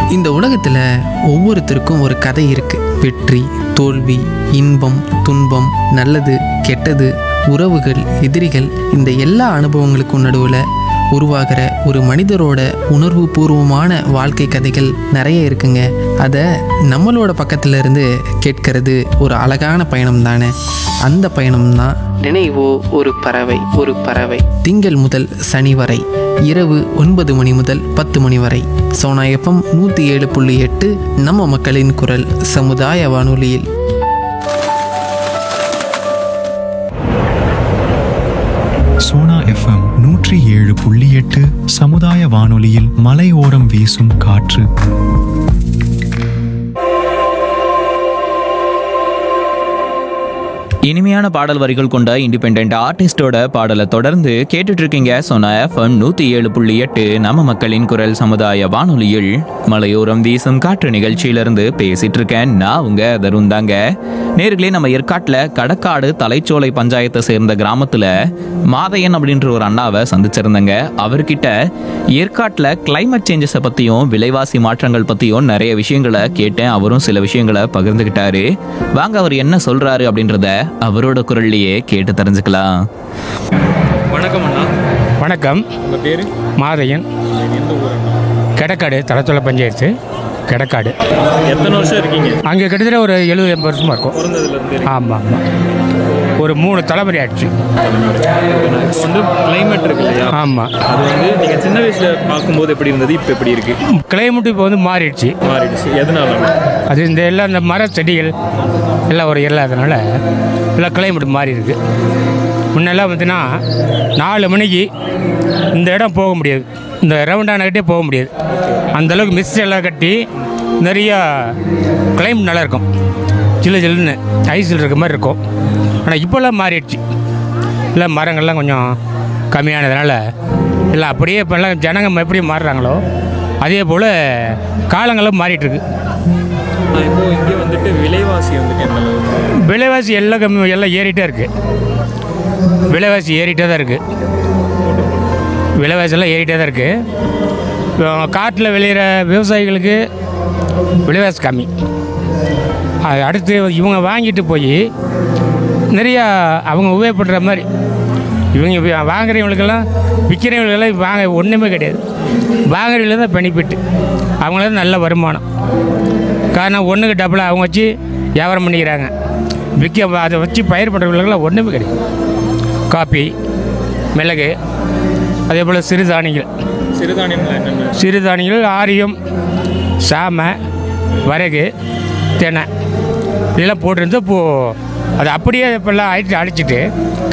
இந்த உலகத்தில் ஒவ்வொருத்தருக்கும் ஒரு கதை இருக்கு வெற்றி தோல்வி இன்பம் துன்பம் நல்லது கெட்டது உறவுகள் எதிரிகள் இந்த எல்லா அனுபவங்களுக்கும் நடுவில் உருவாகிற ஒரு மனிதரோட உணர்வு பூர்வமான வாழ்க்கை கதைகள் நிறைய இருக்குங்க அதை நம்மளோட பக்கத்துல இருந்து கேட்கறது ஒரு அழகான பயணம் தானே அந்த பயணம் தான் நினைவோ ஒரு பறவை ஒரு பறவை திங்கள் முதல் சனி வரை இரவு ஒன்பது மணி முதல் பத்து மணி வரை சோனா எஃப்எம் நூற்றி ஏழு புள்ளி எட்டு நம்ம மக்களின் குரல் சமுதாய வானொலியில் சோனா எஃப்எம் நூற்றி ஏழு புள்ளி எட்டு சமுதாய வானொலியில் மலையோரம் வீசும் காற்று இனிமையான பாடல் வரிகள் கொண்ட இண்டிபெண்ட் ஆர்டிஸ்டோட பாடலை தொடர்ந்து கேட்டுட்டு இருக்கீங்க சொன்ன எஃப்எம் நூத்தி ஏழு புள்ளி எட்டு நம்ம மக்களின் குரல் சமுதாய வானொலியில் மலையோரம் வீசும் காற்று நிகழ்ச்சியிலிருந்து பேசிட்டு இருக்கேன் நான் உங்க தருண் தாங்க நேர்களே நம்ம ஏற்காட்டில் கடக்காடு தலைச்சோலை பஞ்சாயத்தை சேர்ந்த கிராமத்துல மாதையன் அப்படின்ற ஒரு அண்ணாவை சந்திச்சிருந்தேங்க அவர்கிட்ட ஏற்காட்டில் கிளைமேட் சேஞ்சஸை பத்தியும் விலைவாசி மாற்றங்கள் பத்தியும் நிறைய விஷயங்களை கேட்டேன் அவரும் சில விஷயங்களை பகிர்ந்துக்கிட்டாரு வாங்க அவர் என்ன சொல்றாரு அப்படின்றத அவரோட குரல்லையே கேட்டு தெரிஞ்சுக்கலாம் வணக்கம் அண்ணா வணக்கம் உங்கள் பேர் மாதையன் கிடக்காடு தலத்தொலை பஞ்சாயத்து கிடக்காடு எத்தனை வருஷம் இருக்கீங்க அங்கே கிட்டத்தட்ட ஒரு எழுபது எண்பது வருஷமாக இருக்கும் பிறந்ததுலேருந்து ஆமாம் ஆமாம் ஒரு மூணு தலைமுறை ஆயிடுச்சு இப்போ வந்து கிளைமேட் இருக்கு இல்லையா ஆமாம் அது வந்து நீங்கள் சின்ன வயசில் பார்க்கும்போது எப்படி இருந்தது இப்போ எப்படி இருக்கு கிளைமேட் இப்போ வந்து மாறிடுச்சு மாறிடுச்சு எதனால அது இந்த எல்லாம் இந்த மர செடிகள் எல்லாம் ஒரு இல்லாதனால எல்லாம் கிளைமேட் மாறி இருக்கு முன்னெல்லாம் பார்த்தீங்கன்னா நாலு மணிக்கு இந்த இடம் போக முடியாது இந்த ரவுண்டானக்கிட்டே போக முடியாது அந்த அளவுக்கு மிஸ்ட் எல்லாம் கட்டி நிறையா கிளைமேட் நல்லா இருக்கும் சில்லு சில்லுன்னு ஐஸில் இருக்க மாதிரி இருக்கும் ஆனால் இப்போல்லாம் மாறிடுச்சு எல்லாம் மரங்கள்லாம் கொஞ்சம் கம்மியானதுனால எல்லாம் அப்படியே இப்போல்லாம் ஜனங்க எப்படி மாறுறாங்களோ அதே போல் காலங்களும் மாறிட்டுருக்கு இப்போ இங்கே வந்துட்டு விலைவாசி வந்துட்டு எந்த அளவுக்கு விலைவாசி எல்லாம் கம்மி எல்லாம் ஏறிட்டே இருக்குது விலைவாசி ஏறிட்டே தான் இருக்குது விலைவாசி எல்லாம் ஏறிட்டே தான் இருக்குது காட்டில் விளையிற விவசாயிகளுக்கு விலைவாசி கம்மி அது அடுத்து இவங்க வாங்கிட்டு போய் நிறையா அவங்க உபயோகப்படுற மாதிரி இவங்க வி- வாங்குறவங்களுக்கெல்லாம் விற்கிறவங்களுக்கெல்லாம் வாங்க ஒன்றுமே கிடையாது வாங்குறவங்களுக்கு தான் பெனிஃபிட் அவங்களுக்கு நல்ல வருமானம் காரணம் ஒன்றுக்கு டபுளாக அவங்க வச்சு வியாபாரம் பண்ணிக்கிறாங்க விற்க அதை வச்சு பயிர் பண்ணுறவங்களுக்கெல்லாம் ஒன்றுமே கிடையாது காப்பி மிளகு அதே போல் சிறுதானியங்கள் சிறுதானியங்கள் என்னென்ன சிறுதானியங்கள் ஆரியம் சாமை வரகு தெனை இதெல்லாம் போட்டிருந்து இப்போது அது அப்படியே இப்போல்லாம் அடிச்சு அடிச்சிட்டு